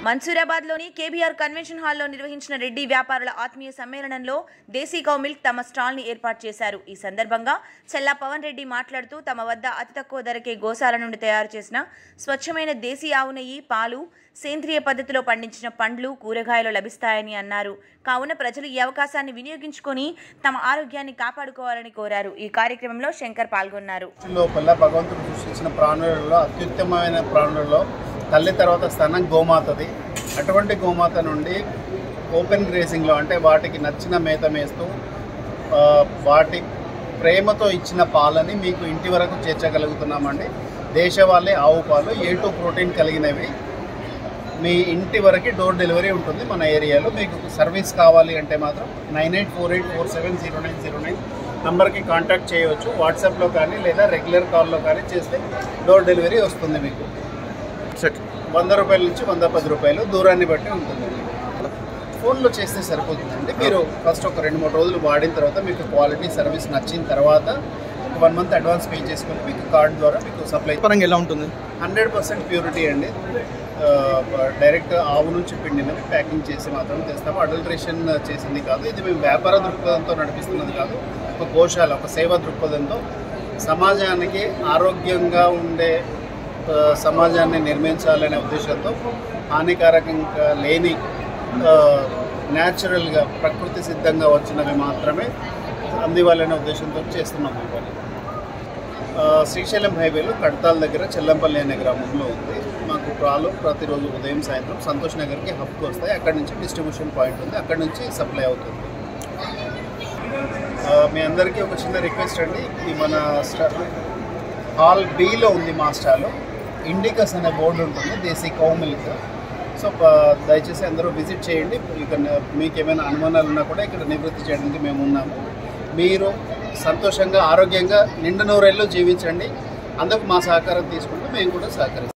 మన్సూరాబాద్లోని KBR convention హాల్లో నిర్వహించిన రెడ్డి వ్యాపారుల ఆత్మీయ సమ్మేళనంలో దేశీ కౌ మిల్క్ తమ స్టాల్ని ఏర్పాటు చేశారు ఈ సందర్భంగా చెల్లా పవన్ రెడ్డి మాట్లాడుతూ తమ వద్ద అతి తక్కువ ధరకే గోశాల నుండి తయారు చేసిన స్వచ్ఛమైన దేశీ ఆవు నెయ్యి పాలు సేంద్రియ పద్ధతిలో పండించిన పండ్లు కూరగాయలు లభిస్తాయని అన్నారు కావున ప్రజలు ఈ అవకాశాన్ని వినియోగించుకొని తమ ఆరోగ్యాన్ని కాపాడుకోవాలని కోరారు ఈ కార్యక్రమంలో శంకర్ పాల్గొన్నారు లోపల భగవంతుడు సృష్టించిన ప్రాణులలో అత్యుత్తమమైన ప్రాణులలో తల్లి తర్వాత స్థానం గోమాతది అటువంటి గోమాత నుండి ఓపెన్ గ్రేసింగ్లో అంటే వాటికి నచ్చిన మేత మేస్తూ ఆ, వాటి ప్రేమతో ఇచ్చిన పాలని మీకు ఇంటి వరకు చేర్చగలుగుతున్నామండి దేశవాళీ ఆవు పాలు ఏ టూ ప్రోటీన్ కలిగినవి మీ ఇంటి వరకు డోర్ డెలివరీ ఉంటుంది మన ఏరియాలో మీకు సర్వీస్ కావాలి అంటే మాత్రం nine eight four eight four seven zero nine zero nine నంబర్కి కాంటాక్ట్ చేయవచ్చు వాట్సాప్లో కానీ లేదా రెగ్యులర్ కాల్లో కానీ చేస్తే డోర్ డెలివరీ వస్తుంది మీకు వంద రూపాయల నుంచి వంద పది రూపాయలు దూరాన్ని బట్టి ఉంటుందండి ఫోన్లో చేస్తే సరిపోతుందండి మీరు ఫస్ట్ ఒక రెండు మూడు రోజులు వాడిన తర్వాత మీకు క్వాలిటీ సర్వీస్ నచ్చిన తర్వాత ఒక వన్ మంత్ అడ్వాన్స్ పే చేసుకొని మీకు కార్డ్ ద్వారా మీకు సప్లై పరంగా ఎలా ఉంటుంది హండ్రెడ్ పర్సెంట్ ప్యూరిటీ అండి ఆ, డైరెక్ట్ ఆవు నుంచి పిండినవి ప్యాకింగ్ చేసి మాత్రం తెస్తాము అడల్ట్రేషన్ చేసింది కాదు ఇది మేము వ్యాపార దృక్పథంతో నడిపిస్తున్నది కాదు ఒక గోశాల ఒక సేవా దృక్పథంతో సమాజానికి ఆరోగ్యంగా ఉండే ఆ, సమాజాన్ని నిర్మించాలనే ఉద్దేశంతో హానికారకంగా లేని న్యాచురల్గా ప్రకృతి సిద్ధంగా వచ్చినవి మాత్రమే అందివ్వాలనే ఉద్దేశంతో చేస్తున్నాం ఈ పని ఆ, శ్రీశైలం హైవేలో కడతాల దగ్గర చెల్లంపల్లి అనే గ్రామంలో ఉంది మాకు పాలు ప్రతిరోజు ఉదయం సాయంత్రం సంతోష్ నగర్కి హబ్కి వస్తాయి అక్కడ నుంచి డిస్ట్రిబ్యూషన్ పాయింట్ ఉంది అక్కడ నుంచి సప్లై అవుతుంది ఆ, మీ అందరికీ ఒక చిన్న రిక్వెస్ట్ అండి ఈ మన స్టా హాల్ బిలో ఉంది మా స్టాలో ఇండికస్ అనే బోర్డు ఉంటుంది దేశీ కౌ మిల్క్ సో ప- దయచేసి అందరూ విజిట్ చేయండి ఇక్కడ మీకు ఏమైనా అనుమానాలు ఉన్నా కూడా ఇక్కడ నివృత్తి చేయడానికి మేము ఉన్నాము మీరు సంతోషంగా ఆరోగ్యంగా నిండు నూరేళ్ళు జీవించండి అందుకు మా సహకారం తీసుకుంటూ మేము కూడా సహకరిస్తాం